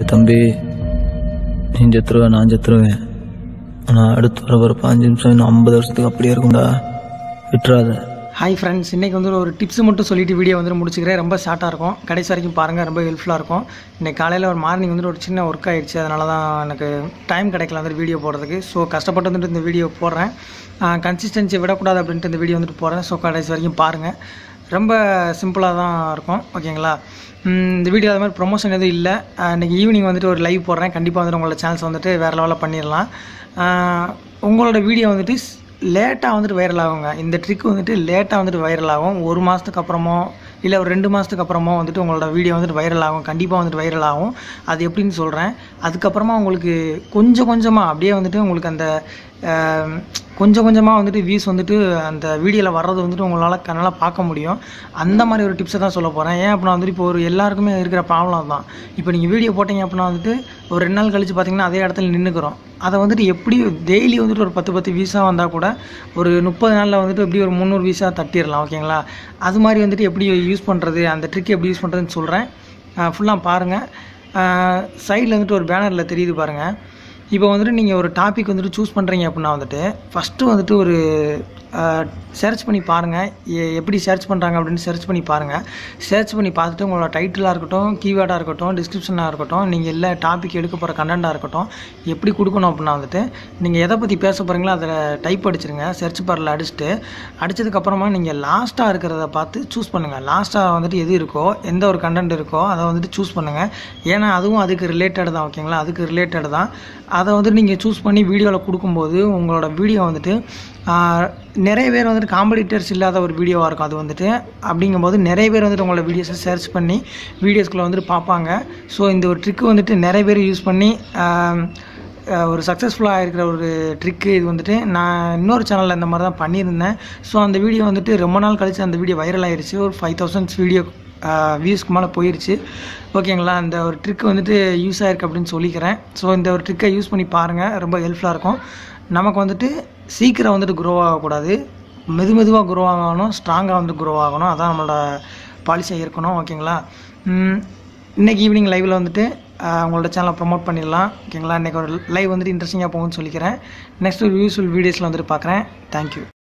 தம்பி நீ செத்துருவேன் நான் செத்துருவேன் ஆனால் அடுத்து வர ஒரு பாஞ்சு நிமிஷம் இன்னும் ஐம்பது வருஷத்துக்கு அப்படியே இருக்கும்டா விட்டுறாத ஹாய் ஃப்ரெண்ட்ஸ் இன்றைக்கி வந்து ஒரு டிப்ஸ் மட்டும் சொல்லிட்டு வீடியோ வந்து முடிச்சுக்கிறேன் ரொம்ப ஷார்ட்டாக இருக்கும் கடைசி வரைக்கும் பாருங்கள் ரொம்ப ஹெல்ப்ஃபுல்லாக இருக்கும் இன்னைக்கு காலையில் ஒரு மார்னிங் வந்துட்டு ஒரு சின்ன ஒர்க் ஆயிடுச்சு அதனால தான் எனக்கு டைம் கிடைக்கல வந்துட்டு வீடியோ போடுறதுக்கு ஸோ கஷ்டப்பட்டு வந்துட்டு இந்த வீடியோ போடுறேன் கன்சிஸ்டன்சி விடக்கூடாது அப்படின்ட்டு இந்த வீடியோ வந்துட்டு போடுறேன் ஸோ கடைசி வரைக்கும் பாருங்கள் ரொம்ப சிம்பிளாக தான் இருக்கும் ஓகேங்களா ம், இந்த வீடியோ அது மாதிரி ப்ரொமோஷன் எதுவும் இல்லை இன்றைக்கி ஈவினிங் வந்துட்டு ஒரு லைவ் போடுறேன் கண்டிப்பாக வந்துட்டு உங்களோட சேனல்ஸ் வந்துட்டு வேறு லெவலில் பண்ணிடலாம் ஆஹ், உங்களோட வீடியோ வந்துட்டு லேட்டாக வந்துட்டு வைரல் ஆகுங்க இந்த ட்ரிக் வந்துட்டு லேட்டாக வந்துட்டு வைரல் ஆகும் ஒரு மாதத்துக்கு அப்புறமோ இல்லை ஒரு ரெண்டு மாதத்துக்கு அப்புறமோ வந்துட்டு உங்களோட வீடியோ வந்துட்டு வைரல் ஆகும் கண்டிப்பாக வந்துட்டு வைரல் ஆகும் அது எப்படின்னு சொல்கிறேன் அதுக்கப்புறமா உங்களுக்கு கொஞ்சம் கொஞ்சமாக அப்படியே வந்துட்டு உங்களுக்கு அந்த ஆம், கொஞ்சம் கொஞ்சமாக வந்துட்டு வியூஸ் வந்துட்டு அந்த வீடியோவில் வர்றது வந்துட்டு உங்களால் கண்ணால் பார்க்க முடியும் அந்த மாதிரி ஒரு டிப்ஸை தான் சொல்ல போகிறேன் ஏன் அப்படின்னா வந்துட்டு இப்போ ஒரு எல்லாருக்குமே இருக்கிற ப்ராப்ளம் தான் இப்போ நீங்கள் வீடியோ போட்டீங்க அப்படின்னா வந்துட்டு ஒரு ரெண்டு நாள் கழிச்சு பார்த்தீங்கன்னா அதே இடத்துல நின்றுக்கிறோம் அதை வந்துட்டு எப்படி டெய்லி வந்துட்டு ஒரு பத்து பத்து வீஸாக வந்தால் கூட ஒரு முப்பது நாளில் வந்துட்டு எப்படி ஒரு முந்நூறு வீஸாக தட்டிடலாம் ஓகேங்களா அது மாதிரி வந்துட்டு எப்படி யூஸ் பண்ணுறது அந்த ட்ரிக் எப்படி யூஸ் பண்ணுறதுன்னு சொல்கிறேன் ஃபுல்லாக பாருங்கள் சைடில் வந்துட்டு ஒரு பேனரில் தெரியுது பாருங்கள் இப்போ வந்துட்டு நீங்கள் ஒரு டாபிக் வந்துட்டு சூஸ் பண்ணுறீங்க அப்படின்னா வந்துட்டு ஃபஸ்ட்டு வந்துட்டு ஒரு சர்ச் பண்ணி பாருங்கள் எப்படி சர்ச் பண்ணுறாங்க அப்படின்னு சர்ச் பண்ணி பாருங்கள் சர்ச் பண்ணி பார்த்துட்டு உங்களோட டைட்டிலாக இருக்கட்டும் கீவேர்டாக இருக்கட்டும் டிஸ்கிரிப்ஷனாக இருக்கட்டும் நீங்கள் எல்லா டாபிக் எடுக்க போகிற கண்டென்ட்டாக இருக்கட்டும் எப்படி கொடுக்கணும் அப்படின்னா வந்துட்டு நீங்கள் எதை பற்றி பேச போகிறீங்களோ அதில் டைப் அடிச்சிருங்க சர்ச் பாரில் அடிச்சுட்டு அடிச்சதுக்கப்புறமா நீங்கள் லாஸ்ட்டாக இருக்கிறத பார்த்து சூஸ் பண்ணுங்கள் லாஸ்ட்டாக வந்துட்டு எது இருக்கோ எந்த ஒரு கண்டென்ட் இருக்கோ அதை வந்துட்டு சூஸ் பண்ணுங்கள் ஏன்னா அதுவும் அதுக்கு ரிலேட்டட் தான் ஓகேங்களா அதுக்கு ரிலேட்டட் தான் அதை வந்துட்டு நீங்கள் சூஸ் பண்ணி வீடியோவில் கொடுக்கும்போது உங்களோட வீடியோ வந்துட்டு ஆஹ், நிறைய பேர் வந்துட்டு காம்படிட்டர்ஸ் இல்லாத ஒரு வீடியோவாக இருக்கும் அது வந்துட்டு அப்படிங்கும்போது நிறைய பேர் வந்துட்டு உங்களோட வீடியோஸை சர்ச் பண்ணி வீடியோஸ்குள்ளே வந்துட்டு பார்ப்பாங்க ஸோ இந்த ஒரு ட்ரிக்கு வந்துட்டு நிறைய பேர் யூஸ் பண்ணி ஆஹ், அஹ் ஒரு சக்ஸஸ்ஃபுல்லாக இருக்கிற ஒரு ட்ரிக்கு இது வந்துட்டு நான் இன்னொரு சேனலில் இந்த மாதிரி தான் பண்ணியிருந்தேன் ஸோ அந்த வீடியோ வந்துட்டு ரொம்ப நாள் கழிச்சு அந்த வீடியோ வைரல் ஆயிருச்சு ஒரு ஃபைவ் தௌசண்ட்ஸ் வீடியோ வியூஸ்க்கு மேலே போயிருச்சு ஓகேங்களா அந்த ஒரு ட்ரிக் வந்துட்டு யூஸ் ஆயிருக்கு அப்படின்னு சொல்லிக்கிறேன் ஸோ இந்த ஒரு ட்ரிக்கை யூஸ் பண்ணி பாருங்கள் ரொம்ப ஹெல்ப்ஃபுல்லாக இருக்கும் நமக்கு வந்துட்டு சீக்கிரம் வந்துட்டு க்ரோ ஆகக்கூடாது மெது மெதுவாக க்ரோ ஆகணும் ஸ்ட்ராங்காக வந்து க்ரோ ஆகணும் அதான் நம்மளோட பாலிசியாக இருக்கணும் ஓகேங்களா ம், இன்னைக்கு ஈவினிங் லைவில் வந்துட்டு ஆஹ், உங்களோட சேனலை ப்ரோமோட் பண்ணிடலாம் ஓகேங்களா இன்றைக்கி ஒரு லைவ் வந்துட்டு இன்ட்ரெஸ்டிங்காக போகும்னு சொல்லிக்கிறேன் நெக்ஸ்ட் ஒரு யூஸ்ஃபுல் வீடியோஸில் வந்துட்டு பார்க்குறேன் தேங்க்யூ